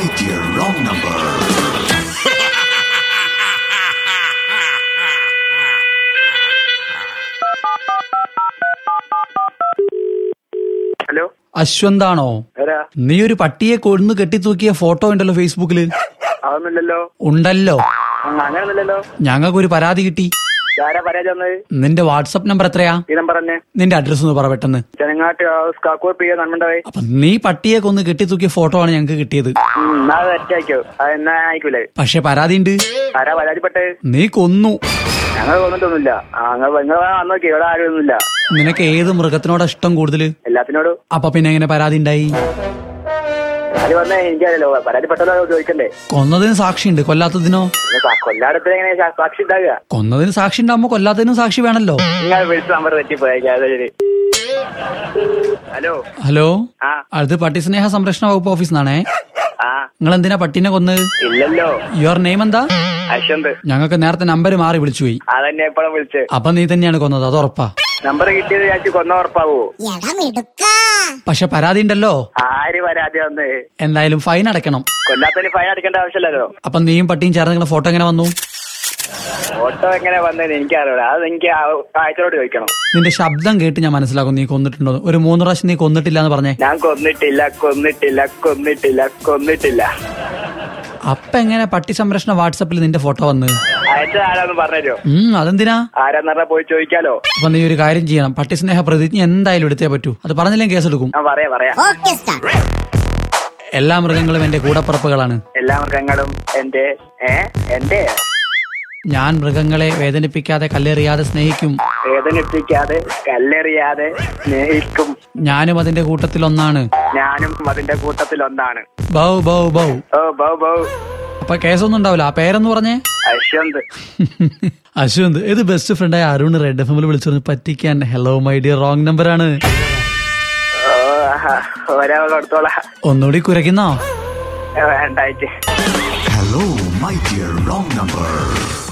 my dear wrong number. Hello അശ്വന്താണോ ആരാ നീ ഒരു പട്ടിയെ കൊന്ന് കെട്ടിത്തൂക്കിയ ഫോട്ടോ ഉണ്ടല്ലോ ഫേസ്ബുക്കില് അതൊന്നുമില്ലല്ലോ ഉണ്ടല്ലോ ആ, അങ്ങനെയൊന്നുമില്ലല്ലോ ഞങ്ങൾക്കൊരു പരാതി കിട്ടി ആരാ പരാജയം വന്നത് നിന്റെ വാട്സപ്പ് നമ്പർ എത്രയാ ഈ നമ്പർ തന്നെ നിന്റെ അഡ്രസ് ഒന്ന് പറ പെട്ടെന്ന് ചെനങ്ങാട്ട് കാക്കൂർ പി നന്മണ്ടാവേ അപ്പൊ നീ പട്ടിയെ കൊന്ന് കെട്ടിത്തൂക്കിയ ഫോട്ടോ ആണ് ഞങ്ങൾക്ക് കിട്ടിയത് എന്നാ അത് ഒറ്റയ്ക്കോ അത് എന്നാ അയക്കൂലേ പക്ഷെ പരാതി ഉണ്ട് ആരാ പരാതിപ്പെട്ടത് നീ കൊന്നു ഞങ്ങൾ കൊന്നിട്ടൊന്നുമില്ല ആ നിങ്ങൾ നിങ്ങൾ വന്ന് നോക്കി ഇവിടെ ആരും ഒന്നുമില്ല നിനക്ക് ഏത് മൃഗത്തിനോടാ ഇഷ്ടം കൂടുതൽ എല്ലാത്തിനോടും അപ്പൊ പിന്നെ എങ്ങനെ പരാതി ഉണ്ടായി ആര് വന്നേ എനിക്കറിയാലോ പരാതിപ്പെട്ടല്ലോ ചോദിക്കണ്ടേ കൊന്നതിന് സാക്ഷിയുണ്ട് കൊല്ലാത്തതിനോ പിന്നെ സാ- കൊല്ലാടത്ത് എങ്ങനെ സാ- സാക്ഷി ഉണ്ടാകുക കൊന്നതിന് സാക്ഷി ഉണ്ടാകുമ്പോ കൊല്ലാത്തതിനും സാക്ഷി വേണല്ലോ നിങ്ങൾ വിളിച്ച നമ്പർ തെറ്റിപ്പോയേക്കാം അതെ ശരി ഹലോ ഹലോ ആ അത് പട്ടി സ്നേഹ സംരക്ഷണ വകുപ്പ് ഓഫീസ് നിന്നാണേ ആ നിങ്ങൾ എന്തിനാ പട്ടീനെ കൊന്നത് ഇല്ലല്ലോ യുവർ നെയിം എന്താ അശ്വന്ത് ഞങ്ങൾക്ക് നേരത്തെ നമ്പർ മാറി വിളിച്ചുപോയി അതന്നെ എപ്പോഴും വിളിച്ച് അപ്പൊ നീ തന്നെയാണ് കൊന്നത് അത് ഉറപ്പാ നമ്പർ കിട്ടിയത് വിചാരിച്ച് കൊന്ന ഉറപ്പാവോ എടാ മിടുക്ക പക്ഷെ പരാതി ഉണ്ടല്ലോ ആര് പരാതി വന്ന് എന്തായാലും ഫൈൻ അടയ്ക്കണം കൊല്ലാത്തതിന് ഫൈൻ അടിക്കേണ്ട ആവശ്യമില്ലല്ലോ അപ്പൊ നീയും പട്ടിയും ചേർന്ന് നിങ്ങളുടെ ഫോട്ടോ എങ്ങനെ വന്നു ഓട്ടോ എങ്ങനെ വന്നതെന്ന് എനിക്കറിയില്ല അത് എനിക്ക് ആഴ്ചയോട് ചോദിക്കണം നിന്റെ ശബ്ദം കേട്ട് ഞാൻ മനസ്സിലാക്കും നീ കൊന്നിട്ടുണ്ടോ ഒരു മൂന്ന് പ്രാവശ്യം നീ കൊന്നിട്ടില്ല എന്ന് പറഞ്ഞേ ഞാൻ കൊന്നിട്ടില്ല കൊന്നിട്ടില്ല കൊന്നിട്ടില്ല കൊന്നിട്ടില്ല അപ്പൊ എങ്ങനെ പട്ടി സംരക്ഷണ വാട്സപ്പിൽ നിന്റെ ഫോട്ടോ വന്ന് അയച്ചത് ആരാന്ന് പറഞ്ഞല്ലോ ഉം അതെന്തിനാ ആരാന്ന് പറഞ്ഞാ പോയി ചോദിക്കാലോ അപ്പൊ നീ ഒരു കാര്യം ചെയ്യണം പട്ടി സ്നേഹ പ്രതിജ്ഞ എന്തായാലും എടുത്തേ പറ്റൂ അത് പറഞ്ഞില്ലെങ്കിൽ കേസെടുക്കും ഞാൻ പറയാ പറയാ ഓക്കെ സ്റ്റാർ എല്ലാ മൃഗങ്ങളും എന്റെ കൂടപ്പിറപ്പുകളാണ് എല്ലാ മൃഗങ്ങളും എന്റെ ഏ എന്റെ ഞാൻ മൃഗങ്ങളെ വേദനിപ്പിക്കാതെ കല്ലെറിയാതെ സ്നേഹിക്കും വേദനിപ്പിക്കാതെ കല്ലെറിയാതെ സ്നേഹിക്കും ഞാനും അതിന്റെ കൂട്ടത്തിൽ ഒന്നാണ് ഞാനും അതിന്റെ കൂട്ടത്തിൽ ഒന്നാണ് ബൗ ബൗ ബൗ ഓ ബൗ ബൗ അപ്പൊ കേസൊന്നും ഉണ്ടാവില്ല ആ പേരെന്ന് പറഞ്ഞേ അശ്വന്ത് അശ്വന്ത് ഇത് ബെസ്റ്റ് ഫ്രണ്ടായ അരുൺ റെഡ് എഫ് എമ്മിൽ വിളിച്ചു പറ്റിക്കാൻ hello my dear wrong number ആണ് ഓ ആഹാ. ഒരാ കൊടുത്തോളാ ഒന്നുകൂടി കുരയ്ക്കുന്നോ വേണ്ടായിട്ട് Hello, my dear wrong number.